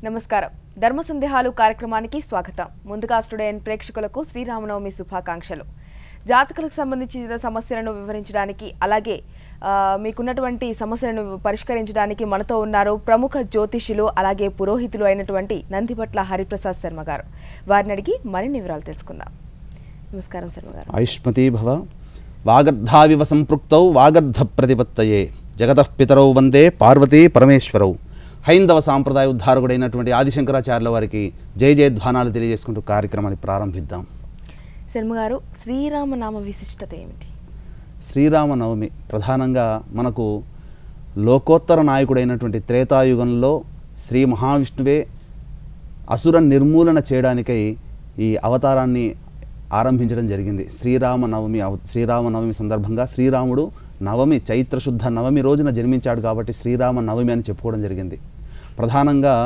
నమస్కారం ధర్మ సందేహాలు కార్యక్రమానికి స్వాగతం ముందుగా స్టూడెంట్ ప్రేక్షకులకు శ్రీరామనవమి శుభాకాంక్షలు జాతకులకు సంబంధించిన సమస్యలను వివరించడానికి అలాగే ఆ, మీకున్నటువంటి సమస్యలను పరిష్కరించడానికి మనతో ఉన్నారు ప్రముఖ జ్యోతిష్యులు అలాగే పురోహితులు అయినటువంటి నందిపట్ల హరిప్రసాద్ శర్మ గారు వారిని అడిగి మరిన్ని వివరాలు తెలుసుకుందాం నమస్కారం శర్మ గారు ఆయుష్మతీ భవ వాగర్ధావివ సంపృక్తౌ వాగర్ధ ప్రతిపత్తయే జగతః పితరౌ వందే పార్వతీ పరమేశ్వరౌ హైందవ సాంప్రదాయ ఉద్ధారకుడైనటువంటి ఆదిశంకరాచార్యుల వారికి జై జయధ్వానాలు తెలియజేసుకుంటూ కార్యక్రమాన్ని ప్రారంభిద్దాం శర్మ గారు శ్రీరామనామ విశిష్టత ఏమిటి శ్రీరామనవమి ప్రధానంగా మనకు లోకోత్తర నాయకుడైనటువంటి త్రేతాయుగంలో శ్రీ మహావిష్ణువే అసుర నిర్మూలన చేయడానికై ఈ అవతారాన్ని ఆరంభించడం జరిగింది శ్రీరామనవమి అవ శ్రీరామనవమి సందర్భంగా శ్రీరాముడు నవమి చైత్రశుద్ధ నవమి రోజున జన్మించాడు కాబట్టి శ్రీరామ నవమి అని చెప్పుకోవడం జరిగింది ప్రధానంగా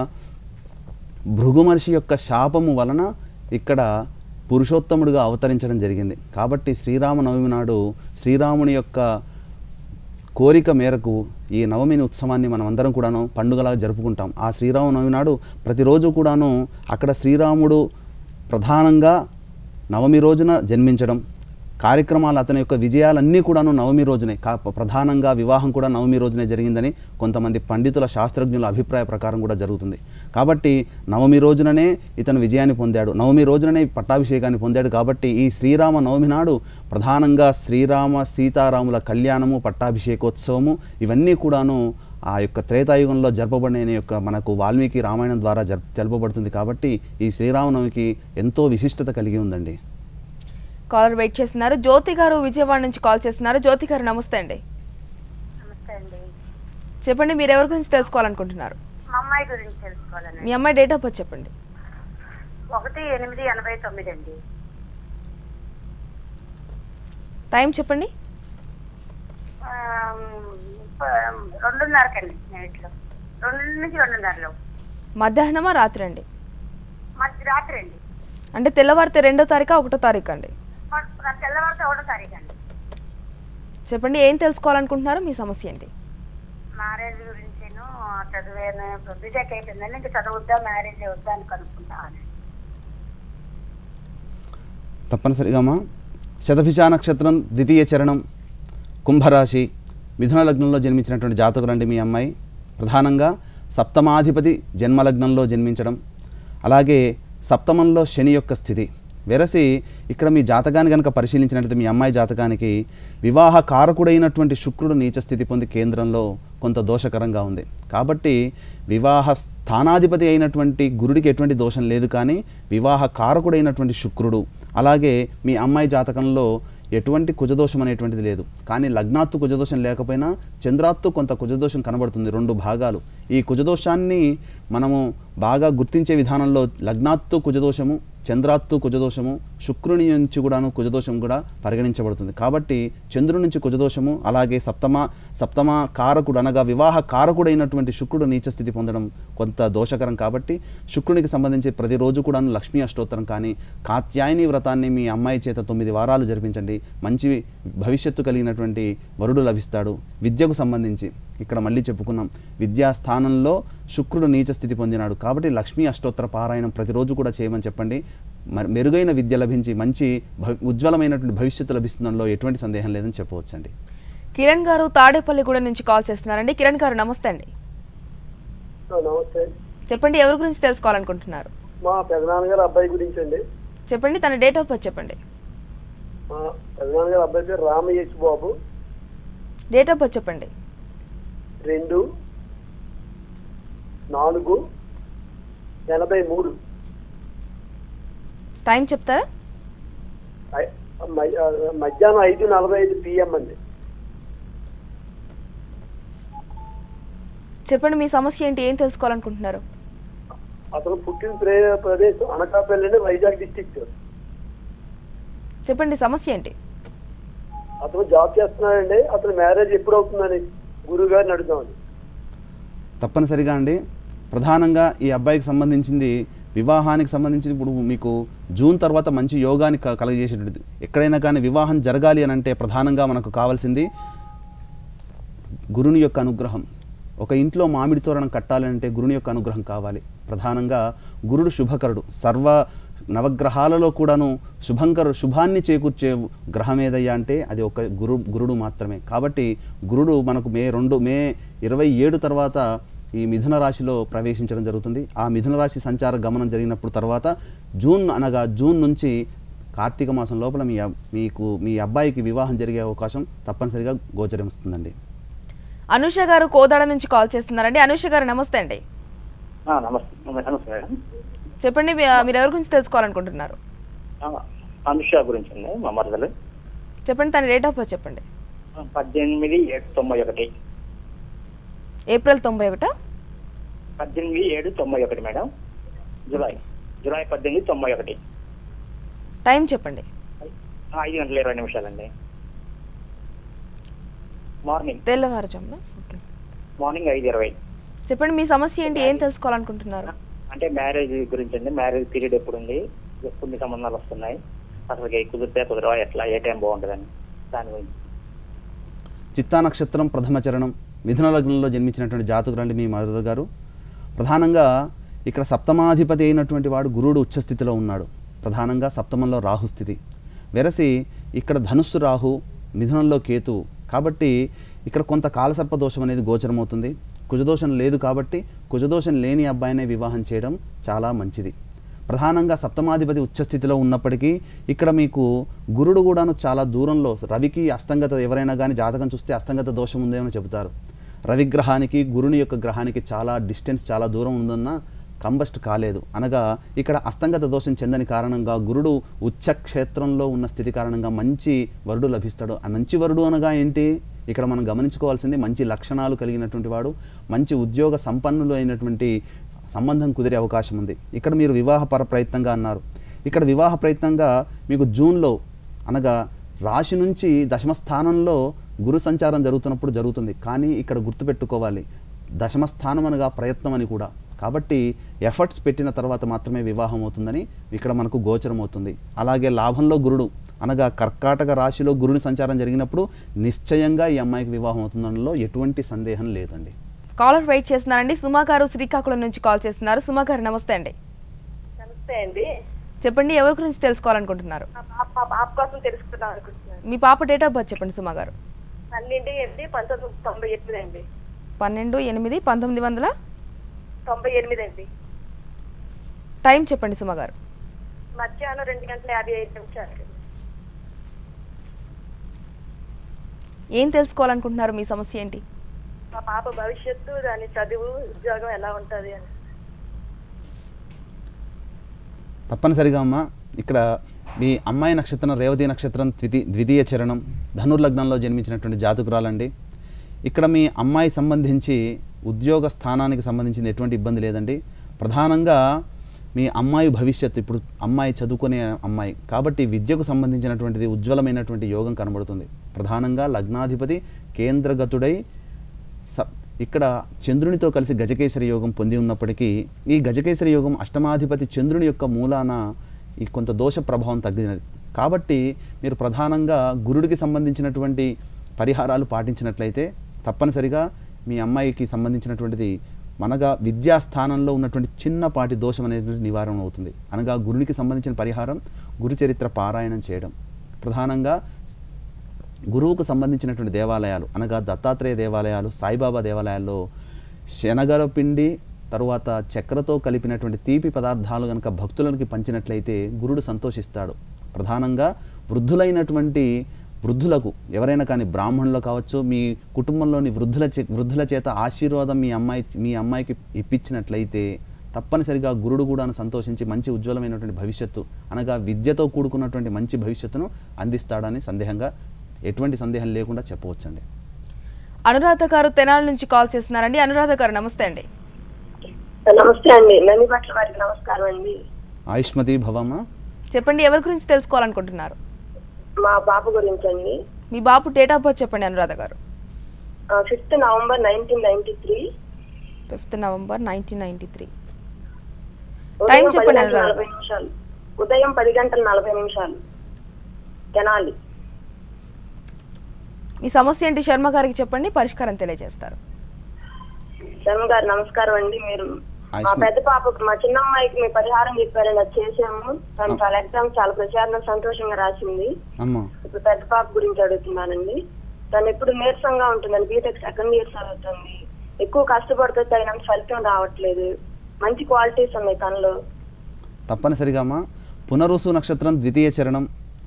భృగు మనిషి యొక్క శాపము వలన ఇక్కడ పురుషోత్తముడుగా అవతరించడం జరిగింది కాబట్టి శ్రీరామనవమి నాడు శ్రీరాముని యొక్క కోరిక మేరకు ఈ నవమిని ఉత్సవాన్ని మనం అందరం కూడాను పండుగలాగా జరుపుకుంటాం ఆ శ్రీరామనవమి నాడు ప్రతిరోజు కూడాను అక్కడ శ్రీరాముడు ప్రధానంగా నవమి రోజున జన్మించడం కార్యక్రమాలు అతని యొక్క విజయాలన్నీ కూడాను నవమి రోజునే కా ప్రధానంగా వివాహం కూడా నవమి రోజునే జరిగిందని కొంతమంది పండితుల శాస్త్రజ్ఞుల అభిప్రాయ ప్రకారం కూడా జరుగుతుంది కాబట్టి నవమి రోజుననే ఇతను విజయాన్ని పొందాడు నవమి రోజుననే పట్టాభిషేకాన్ని పొందాడు కాబట్టి ఈ శ్రీరామ నవమి నాడు ప్రధానంగా శ్రీరామ సీతారాముల కళ్యాణము పట్టాభిషేకోత్సవము ఇవన్నీ కూడాను ఆ యొక్క త్రేతాయుగంలో జరపబడిన యొక్క మనకు వాల్మీకి రామాయణం ద్వారా జరప తెలుపబడుతుంది కాబట్టి ఈ శ్రీరామనవమికి ఎంతో విశిష్టత కలిగి ఉందండి కాలర్ వెయిట్ చేస్తున్నారు జ్యోతి గారు విజయవాడ నుంచి కాల్ చేస్తున్నారు జ్యోతి గారు నమస్తే అండి నమస్తే అండి చెప్పండి మీరు ఎవరి గురించి తెలుసుకోవాలనుకుంటున్నారు మా అమ్మాయి గురించి తెలుసుకోవాలని మీ అమ్మాయి డేట్ ఆఫ్ బర్త్ చెప్పండి ఒకటి ఎనిమిది ఎనభై తొమ్మిది అండి టైం చెప్పండి ఆమ్, ప- రెండున్నరకండి నైట్లో రెండు నుంచి రెండున్నరలో మధ్యాహ్నమా రాత్రి అండి మధ్య రాత్రి అండి అంటే తెల్లవారితే రెండో తారీఖు ఒకటో తారీఖు అండి మ- తెల్లవారితే ఒకటో తారీఖు అండి చెప్పండి ఏం తెలుసుకోవాలనుకుంటున్నారు మీ సమస్య ఏంటి మ్యారేజ్ గురించేను చదివాను బీటెక్ అయిపోయిందని ఇంకా చదవద్దా మ్యారేజ్ వద్దా అని కనుక్కుంటా అని తప్పనిసరిగా అమ్మా శతభిషా నక్షత్రం ద్వితీయ చరణం కుంభరాశి మిథున లగ్నంలో జన్మించినటువంటి జాతకులండి మీ అమ్మాయి ప్రధానంగా సప్తమాధిపతి జన్మలగ్నంలో జన్మించడం అలాగే సప్తమంలో శని యొక్క స్థితి వెరసి ఇక్కడ మీ జాతకాన్ని కనుక పరిశీలించినట్లయితే మీ అమ్మాయి జాతకానికి వివాహ కారకుడైనటువంటి శుక్రుడు నీచ స్థితి పొంది కేంద్రంలో కొంత దోషకరంగా ఉంది కాబట్టి వివాహ స్థానాధిపతి అయినటువంటి గురుడికి ఎటువంటి దోషం లేదు కానీ వివాహ కారకుడైనటువంటి శుక్రుడు అలాగే మీ అమ్మాయి జాతకంలో ఎటువంటి కుజదోషం అనేటువంటిది లేదు కానీ లగ్నాత్తు కుజదోషం లేకపోయినా చంద్రాత్తు కొంత కుజదోషం కనబడుతుంది రెండు భాగాలు ఈ కుజదోషాన్ని మనము బాగా గుర్తించే విధానంలో లగ్నాత్తు కుజదోషము చంద్రాత్తు కుజదోషము శుక్రుని నుంచి కూడాను కుజదోషం కూడా పరిగణించబడుతుంది కాబట్టి చంద్రుడి నుంచి కుజదోషము అలాగే సప్తమ సప్తమ కారకుడు అనగా వివాహ కారకుడైనటువంటి శుక్రుడు నీచ స్థితి పొందడం కొంత దోషకరం కాబట్టి శుక్రునికి సంబంధించి ప్రతిరోజు కూడాను లక్ష్మీ అష్టోత్తరం కానీ కాత్యాయని వ్రతాన్ని మీ అమ్మాయి చేత తొమ్మిది వారాలు జరిపించండి మంచి భవిష్యత్తు కలిగినటువంటి వరుడు లభిస్తాడు విద్యకు సంబంధించి ఇక్కడ మళ్ళీ చెప్పుకున్నాం విద్యా స్థానంలో శుక్రుడు నీచ స్థితి పొందినాడు కాబట్టి లక్ష్మీ అష్టోత్తర పారాయణం ప్రతిరోజు కూడా చేయమని చెప్పండి మరి మెరుగైన విద్య లభించి మంచి భవి ఉజ్వలమైనటువంటి భవిష్యత్తు లభిస్తుందంలో ఎటువంటి సందేహం లేదని చెప్పవచ్చండి కిరణ్ గారు తాడేపల్లిగూడెం నుంచి కాల్ చేస్తున్నారండి కిరణ్ గారు నమస్తే అండి నమస్తే చెప్పండి ఎవరి గురించి తెలుసుకోవాలనుకుంటున్నారు మా పెదనాన్నగారు అబ్బాయి గురించి అండి చెప్పండి తన డేట్ ఆఫ్ బర్త్ చెప్పండి మా పెదనాన్నగారు అబ్బాయి పేరు Ramesh Babu date of birth చెప్పండి రెండు నాలుగు ఎనభై మూడు టైం చెప్తారా ఐ- మ- ఆ, మధ్యాహ్నం ఐదు నలభై ఐదు పిఎం అండి చెప్పండి మీ సమస్య ఏంటి ఏం తెలుసుకోవాలనుకుంటున్నారు అతను పుట్టిన ప్రే- ప్రదేశం అనకాపల్లి అండి వైజాగ్ డిస్టిక్ చెప్పండి సమస్య ఏంటి అతను జాబ్ చేస్తున్నాడండి అతను మ్యారేజ్ ఎప్పుడు అవుతుందని గురువు గారిని అడుగుదామని తప్పనిసరిగా అండి ప్రధానంగా ఈ అబ్బాయికి సంబంధించింది వివాహానికి సంబంధించి ఇప్పుడు మీకు జూన్ తర్వాత మంచి యోగాన్ని క- కలగజేసేటువంటిది ఎక్కడైనా కానీ వివాహం జరగాలి అని అంటే ప్రధానంగా మనకు కావాల్సింది గురుని యొక్క అనుగ్రహం ఒక ఇంట్లో మామిడి తోరణం కట్టాలంటే గురుని యొక్క అనుగ్రహం కావాలి ప్రధానంగా గురుడు శుభకరుడు సర్వ నవగ్రహాలలో కూడాను శుభంకరు శుభాన్ని చేకూర్చే గ్రహం ఏదయ్యా అంటే అది ఒక గురు గురుడు మాత్రమే కాబట్టి గురుడు మనకు మే రెండు మే ఇరవై ఏడు తర్వాత ఈ మిథున రాశిలో ప్రవేశించడం జరుగుతుంది ఆ మిథున రాశి సంచార గమనం జరిగినప్పుడు తర్వాత జూన్ అనగా జూన్ నుంచి కార్తీక మాసం లోపల మీ అబ్- మీకు మీ అబ్బాయికి వివాహం జరిగే అవకాశం తప్పనిసరిగా గోచరిస్తుందండి అనుష గారు కోదాడ నుంచి కాల్ చేస్తున్నారండి అనుష గారు నమస్తే అండి ఆ, నమస్తే నమస్తే మేడం చెప్పండి మీ- మీరు ఎవరి గురించి తెలుసుకోవాలనుకుంటున్నారు ఆ, అనుష గురించి అండి మా మరదలు చెప్పండి తన డేట్ ఆఫ్ బర్త్ చెప్పండి ఆ, పద్దెనిమిది ఏడు తొంభై ఒకటి ఏప్రిల్ తొంభై ఒకటా పద్దెనిమిది ఏడు తొంభై ఒకటి మేడం జులై జులై పద్దెనిమిది తొంభై ఒకటి టైం చెప్పండి ఆ, ఐదు గంటల ఇరవై నిమిషాలండి మార్నింగ్ తెల్లవారుజామున ఓకే మార్నింగ్ ఐదు ఇరవై చెప్పండి మీ సమస్య ఏంటి ఏం తెలుసుకోవాలనుకుంటున్నారు అంటే మ్యారేజ్ గురించి అండి మ్యారేజ్ పీరియడ్ ఎప్పుడు ఉంది ఎప్పుడు మీ సంబంధాలు వస్తున్నాయి అసలు ఏ కుదిరితే కుదరవా ఎట్లా ఏ టైం బాగుంటుందని దాని గురించి చిత్తా నక్షత్రం ప్రథమ చరణం మిథున లగ్నంలో జన్మించినటువంటి జాతకులండి మీ మదర్ గారు ప్రధానంగా ఇక్కడ సప్తమాధిపతి అయినటువంటి వాడు గురుడు ఉచ్చస్థితిలో ఉన్నాడు ప్రధానంగా సప్తమంలో రాహు స్థితి వెరసి ఇక్కడ ధనుస్సు రాహు మిథునంలో కేతు కాబట్టి ఇక్కడ కొంత కాలసర్ప దోషం అనేది గోచరమవుతుంది కుజదోషం లేదు కాబట్టి కుజదోషం లేని అబ్బాయినే వివాహం చేయడం చాలా మంచిది ప్రధానంగా సప్తమాధిపతి ఉచ్చస్థితిలో ఉన్నప్పటికీ ఇక్కడ మీకు గురుడు కూడాను చాలా దూరంలో రవికి అస్తంగత ఎవరైనా కానీ జాతకం చూస్తే అస్తంగత దోషం ఉందేమని చెబుతారు రవిగ్రహానికి గురుని యొక్క గ్రహానికి చాలా డిస్టెన్స్ చాలా దూరం ఉందన్న కంబస్ట్ కాలేదు అనగా ఇక్కడ అస్తంగత దోషం చెందని కారణంగా గురుడు ఉచ్చ క్షేత్రంలో ఉన్న స్థితి కారణంగా మంచి వరుడు లభిస్తాడు ఆ మంచి వరుడు అనగా ఏంటి ఇక్కడ మనం గమనించుకోవాల్సింది మంచి లక్షణాలు కలిగినటువంటి వాడు మంచి ఉద్యోగ సంపన్నులు అయినటువంటి సంబంధం కుదిరే అవకాశం ఉంది ఇక్కడ మీరు వివాహపర ప్రయత్నంగా అన్నారు ఇక్కడ వివాహ ప్రయత్నంగా మీకు జూన్లో అనగా రాశి నుంచి దశమ స్థానంలో గురు సంచారం జరుగుతున్నప్పుడు జరుగుతుంది కానీ ఇక్కడ గుర్తుపెట్టుకోవాలి దశమ స్థానం అనగా ప్రయత్నం అని కూడా కాబట్టి ఎఫర్ట్స్ పెట్టిన తర్వాత మాత్రమే వివాహం అవుతుందని ఇక్కడ మనకు గోచరం అవుతుంది అలాగే లాభంలో గురుడు అనగా కర్కాటక రాశిలో గురుని సంచారం జరిగినప్పుడు నిశ్చయంగా ఈ అమ్మాయికి వివాహం అవుతుందనలో ఎటువంటి సందేహం లేదండి కాలర్ వెయిట్ చేస్తున్నారండి సుమా గారు శ్రీకాకుళం నుంచి కాల్ చేస్తున్నారు సుమా గారు నమస్తే అండి నమస్తే అండి చెప్పండి ఎవరి గురించి తెలుసుకోవాలనుకుంటున్నారు మా పాప మా పాప కోసం తెలుసుకుందాం అనుకుంటున్నాను మీ పాప డేట్ ఆఫ్ బర్త్ చెప్పండి సుమా గారు పన్నెండు ఎనిమిది పంతొమ్మిది వందల తొంభై ఎనిమిది అండి పన్నెండు ఎనిమిది పంతొమ్మిది వందల తొంభై ఎనిమిది అండి టైం చెప్పండి సుమా గారు మధ్యాహ్నం రెండు గంటల యాభై ఐదు నిమిషాలు ఏం తెలుసుకోవాలనుకుంటున్నారు మీ సమస్య ఏంటి మా పాప భవిష్యత్తు దాని చదువు ఉద్యోగం ఎలా ఉంటుంది అని తప్పనిసరిగా అమ్మ ఇక్కడ మీ అమ్మాయి నక్షత్రం రేవతి నక్షత్రం ద్వితీ ద్వితీయ చరణం ధనుర్లగ్నంలో జన్మించినటువంటి జాతకురాలండి ఇక్కడ మీ అమ్మాయి సంబంధించి ఉద్యోగ స్థానానికి సంబంధించిన ఎటువంటి ఇబ్బంది లేదండి ప్రధానంగా మీ అమ్మాయి భవిష్యత్తు ఇప్పుడు అమ్మాయి చదువుకునే అమ్మాయి కాబట్టి విద్యకు సంబంధించినటువంటిది ఉజ్వలమైనటువంటి యోగం కనబడుతుంది ప్రధానంగా లగ్నాధిపతి కేంద్రగతుడై స ఇక్కడ చంద్రునితో కలిసి గజకేసరి యోగం పొంది ఉన్నప్పటికీ ఈ గజకేసరి యోగం అష్టమాధిపతి చంద్రుని యొక్క మూలాన ఈ కొంత దోష ప్రభావం తగ్గినది కాబట్టి మీరు ప్రధానంగా గురుడికి సంబంధించినటువంటి పరిహారాలు పాటించినట్లయితే తప్పనిసరిగా మీ అమ్మాయికి సంబంధించినటువంటిది మనగా విద్యా స్థానంలో ఉన్నటువంటి చిన్నపాటి దోషం అనేటువంటి నివారణ అవుతుంది అనగా గురునికి సంబంధించిన పరిహారం గురు చరిత్ర పారాయణం చేయడం ప్రధానంగా గురువుకు సంబంధించినటువంటి దేవాలయాలు అనగా దత్తాత్రేయ దేవాలయాలు సాయిబాబా దేవాలయాల్లో శనగల పిండి తరువాత చక్కెరతో కలిపినటువంటి తీపి పదార్థాలు కనుక భక్తులకి పంచినట్లయితే గురుడు సంతోషిస్తాడు ప్రధానంగా వృద్ధులైనటువంటి వృద్ధులకు ఎవరైనా కానీ బ్రాహ్మణులు కావచ్చు మీ కుటుంబంలోని వృద్ధుల చే వృద్ధుల చేత ఆశీర్వాదం మీ అమ్మాయి మీ అమ్మాయికి ఇప్పించినట్లయితే తప్పనిసరిగా గురుడు కూడా సంతోషించి మంచి ఉజ్వలమైనటువంటి భవిష్యత్తు అనగా విద్యతో కూడుకున్నటువంటి మంచి భవిష్యత్తును అందిస్తాడని సందేహంగా ఎటువంటి సందేహం లేకుండా చెప్పవచ్చండి అనురాధ గారు తెనాలి నుంచి కాల్ చేస్తున్నారండి అనురాధ గారు నమస్తే అండి నమస్తే అండి నన్ను పట్ల వారికి నమస్కారం అండి ఆయుష్మతి భవమ్మ చెప్పండి ఎవరి గురించి తెలుసుకోవాలనుకుంటున్నారు మా బాబు గురించి అండి మీ బాబు డేట్ ఆఫ్ బర్త్ చెప్పండి Anuradha garu fifth November nineteen ninety three fifth November nineteen ninety three ఉదయం పది చెప్పండి గంటల అనురాధ. నలభై నిమిషాలు ఉదయం పది గంటల నలభై నిమిషాలు తెనాలి మీ సమస్య ఏంటి శర్మ గారికి చెప్పండి పరిష్కారం తెలియజేస్తారు శర్మ గారు నమస్కారం అండి మీరు మా ఆయుష్మాన్. పెద్ద పాపకు మా చిన్న అమ్మాయికి మీ పరిహారం చెప్పారండి అది చేసాము తను చాలా ఎగ్జామ్ చాలా ప్రశాంతంగా సంతోషంగా రాసింది అమ్మా ఇప్పుడు పెద్ద పాప గురించి అడుగుతున్నానండి తను ఎప్పుడు నీరసంగా ఉంటుందండి బీటెక్ సెకండ్ ఇయర్ చదువుతుంది ఎక్కువ కష్టపడితే తగినంత ఫలితం రావట్లేదు మంచి క్వాలిటీస్ ఉన్నాయి తనలో తప్పనిసరిగా అమ్మా పునరుసు నక్షత్రం ద్వితీయ చరణం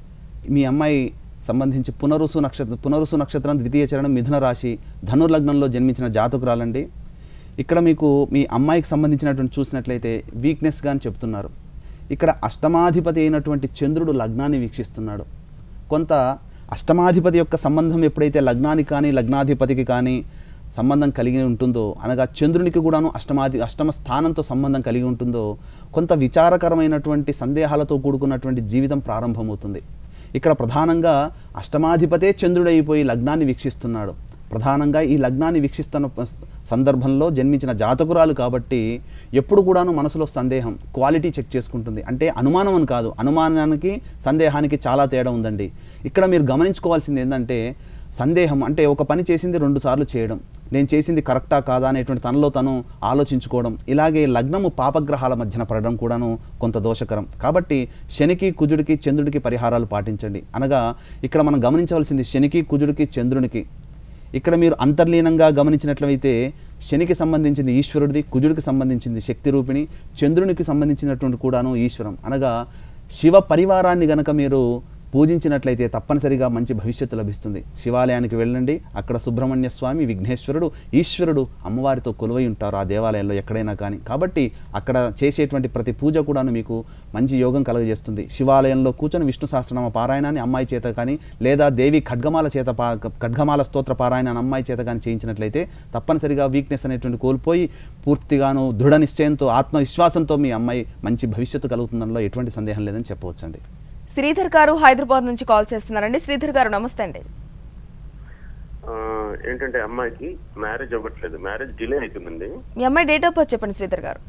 మీ అమ్మాయి సంబంధించి పునరుసు నక్షత్రం పునరుసు నక్షత్రం ద్వితీయ చరణం మిథున రాశి ధనుర్లగ్నంలో జన్మించిన జాతకురాలండి ఇక్కడ మీకు మీ అమ్మాయికి సంబంధించినటువంటి చూసినట్లయితే వీక్నెస్గా అని చెప్తున్నారు ఇక్కడ అష్టమాధిపతి అయినటువంటి చంద్రుడు లగ్నాన్ని వీక్షిస్తున్నాడు కొంత అష్టమాధిపతి యొక్క సంబంధం ఎప్పుడైతే లగ్నానికి కానీ లగ్నాధిపతికి కానీ సంబంధం కలిగి ఉంటుందో అనగా చంద్రునికి కూడాను అష్టమాది అష్టమ స్థానంతో సంబంధం కలిగి ఉంటుందో కొంత విచారకరమైనటువంటి సందేహాలతో కూడుకున్నటువంటి జీవితం ప్రారంభమవుతుంది ఇక్కడ ప్రధానంగా అష్టమాధిపతే చంద్రుడైపోయి లగ్నాన్ని వీక్షిస్తున్నాడు ప్రధానంగా ఈ లగ్నాన్ని వీక్షిస్తున్న ప- సందర్భంలో జన్మించిన జాతకురాలు కాబట్టి ఎప్పుడు కూడాను మనసులో సందేహం క్వాలిటీ చెక్ చేసుకుంటుంది అంటే అనుమానం అని కాదు అనుమానానికి సందేహానికి చాలా తేడా ఉందండి ఇక్కడ మీరు గమనించుకోవాల్సింది ఏంటంటే సందేహం అంటే ఒక పని చేసింది రెండు సార్లు చేయడం నేను చేసింది కరెక్టా కాదా అనేటువంటి తనలో తను ఆలోచించుకోవడం ఇలాగే లగ్నము పాపగ్రహాల మధ్యన పడడం కూడాను కొంత దోషకరం కాబట్టి శనికి కుజుడికి చంద్రుడికి పరిహారాలు పాటించండి అనగా ఇక్కడ మనం గమనించవలసింది శనికి కుజుడికి చంద్రునికి ఇక్కడ మీరు అంతర్లీనంగా గమనించినట్లయితే శనికి సంబంధించింది ఈశ్వరుడిది కుజుడికి సంబంధించింది శక్తి రూపిణి చంద్రునికి సంబంధించినటువంటి కూడాను ఈశ్వరం అనగా శివ పరివారాన్ని గనక మీరు పూజించినట్లయితే తప్పనిసరిగా మంచి భవిష్యత్తు లభిస్తుంది శివాలయానికి వెళ్ళండి అక్కడ సుబ్రహ్మణ్య స్వామి విఘ్నేశ్వరుడు ఈశ్వరుడు అమ్మవారితో కొలువై ఉంటారు ఆ దేవాలయంలో ఎక్కడైనా కానీ కాబట్టి అక్కడ చేసేటువంటి ప్రతి పూజ కూడాను మీకు మంచి యోగం కలుగజేస్తుంది శివాలయంలో కూర్చొని విష్ణు సహస్రనామ పారాయణాన్ని అమ్మాయి చేత కానీ లేదా దేవి ఖడ్గమాల చేత పా ఖడ్గమాల స్తోత్ర పారాయణాన్ని అమ్మాయి చేత కానీ చేయించినట్లయితే తప్పనిసరిగా వీక్నెస్ అనేటువంటి కోల్పోయి పూర్తిగాను దృఢ నిశ్చయంతో ఆత్మవిశ్వాసంతో మీ అమ్మాయి మంచి భవిష్యత్తు కలుగుతుందనలో ఎటువంటి సందేహం లేదని చెప్పవచ్చండి శ్రీధర్ గారు హైదరాబాద్ నుంచి కాల్ చేస్తున్నారండి శ్రీధర్ గారు నమస్తే అండి ఆ, ఏంటంటే అమ్మాయికి మ్యారేజ్ అవ్వట్లేదు మ్యారేజ్ డిలే అవుతుందండి మీ అమ్మాయి డేట్ ఆఫ్ బర్త్ చెప్పండి శ్రీధర్ గారు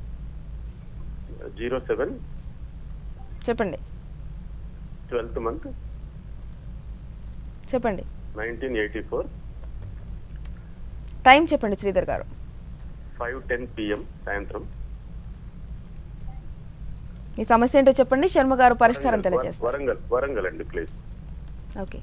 జీరో సెవెన్ చెప్పండి ట్వెల్త్ మంత్ చెప్పండి నైన్టీన్ ఎయిటీ ఫోర్ టైం చెప్పండి శ్రీధర్ గారు ఫైవ్ టెన్ పిఎం సాయంత్రం మీ సమస్య ఏంటో చెప్పండి శర్మ గారు పరిష్కారం వరంగల్ తెలియజేస్తారు వరంగల్ వరంగల్ అండి ప్లీజ్ ఓకే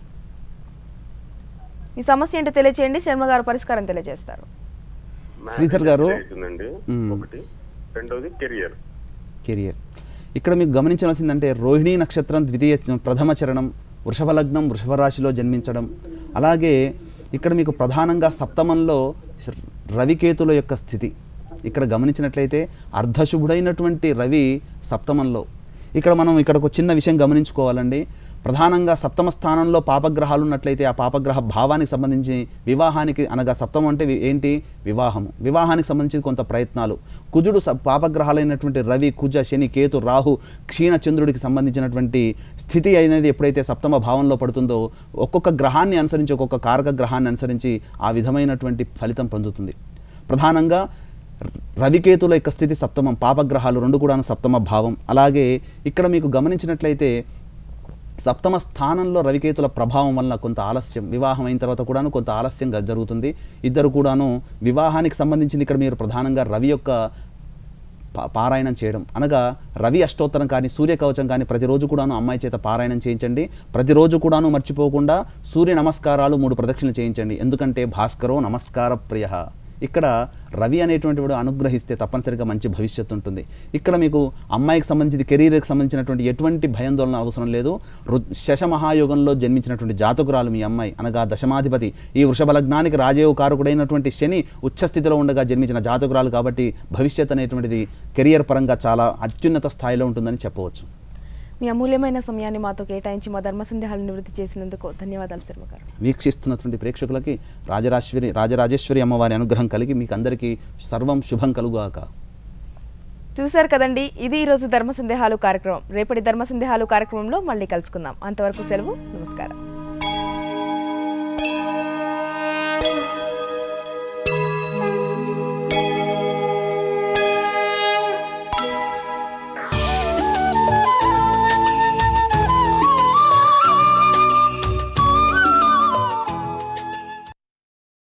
మీ సమస్య ఏంటో తెలియచేయండి శర్మ గారు పరిష్కారం తెలియజేస్తారు శ్రీధర్ గారు. అవుతుందండి మ్మ్. ఒకటి రెండోది కెరియర్ కెరియర్ ఇక్కడ మీకు గమనించాల్సిందంటే రోహిణీ నక్షత్రం ద్వితీయ చ- ప్రథమ చరణం వృషభ లగ్నం వృషభ రాశిలో జన్మించడం అలాగే ఇక్కడ మీకు ప్రధానంగా సప్తమంలో శ- రవికేతుల యొక్క స్థితి ఇక్కడ గమనించినట్లయితే అర్ధశుభుడైనటువంటి రవి సప్తమంలో ఇక్కడ మనం ఇక్కడ ఒక చిన్న విషయం గమనించుకోవాలండి ప్రధానంగా సప్తమ స్థానంలో పాపగ్రహాలు ఉన్నట్లయితే ఆ పాపగ్రహ భావానికి సంబంధించి వివాహానికి అనగా సప్తమం అంటే వి- ఏంటి వివాహము వివాహానికి సంబంధించి కొంత ప్రయత్నాలు కుజుడు స- పాపగ్రహాలైనటువంటి రవి కుజ శని కేతు రాహు క్షీణ చంద్రుడికి సంబంధించినటువంటి స్థితి అనేది ఎప్పుడైతే సప్తమ భావంలో పడుతుందో ఒక్కొక్క గ్రహాన్ని అనుసరించి ఒక్కొక్క కారక గ్రహాన్ని అనుసరించి ఆ విధమైనటువంటి ఫలితం పొందుతుంది ప్రధానంగా రవికేతుల యొక్క స్థితి సప్తమం పాపగ్రహాలు రెండు కూడాను సప్తమ భావం అలాగే ఇక్కడ మీకు గమనించినట్లయితే సప్తమ స్థానంలో రవికేతుల ప్రభావం వల్ల కొంత ఆలస్యం వివాహం అయిన తర్వాత కూడాను కొంత ఆలస్యంగా జరుగుతుంది ఇద్దరు కూడాను వివాహానికి సంబంధించింది ఇక్కడ మీరు ప్రధానంగా రవి యొక్క పా- పారాయణం చేయడం అనగా రవి అష్టోత్తరం కానీ సూర్య కవచం కానీ ప్రతిరోజు కూడాను అమ్మాయి చేత పారాయణం చేయించండి ప్రతిరోజు కూడాను మర్చిపోకుండా సూర్య నమస్కారాలు మూడు ప్రదక్షిణలు చేయించండి ఎందుకంటే భాస్కరో నమస్కార ప్రియ ఇక్కడ రవి అనేటువంటి వాడు అనుగ్రహిస్తే తప్పనిసరిగా మంచి భవిష్యత్తు ఉంటుంది ఇక్కడ మీకు అమ్మాయికి సంబంధించి కెరీర్కి సంబంధించినటువంటి ఎటువంటి భయాందోళన అవసరం లేదు రు- శశ మహాయోగంలో జన్మించినటువంటి జాతకురాలు మీ అమ్మాయి అనగా దశమాధిపతి ఈ వృషభ లగ్నానికి రాజేవు కారకుడైనటువంటి శని ఉచ్చస్థితిలో ఉండగా జన్మించిన జాతకురాలు కాబట్టి భవిష్యత్ అనేటువంటిది కెరియర్ పరంగా చాలా అత్యున్నత స్థాయిలో ఉంటుందని చెప్పవచ్చు మీ అమూల్యమైన సమయాన్ని మాతో కేటాయించి మా ధర్మ సందేహాలను నివృత్తి చేసినందుకు ధన్యవాదాలు శర్మ గారు వీక్షిస్తున్నటువంటి ప్రేక్షకులకి రాజరాశ్వరి రాజరాజేశ్వరి అమ్మవారి అనుగ్రహం కలిగి మీకు అందరికీ సర్వం శుభం కలుగాక చూశారు కదండి ఇది ఈరోజు ధర్మ సందేహాలు కార్యక్రమం రేపటి ధర్మ సందేహాలు కార్యక్రమంలో మళ్ళీ కలుసుకుందాం అంతవరకు సెలవు నమస్కారం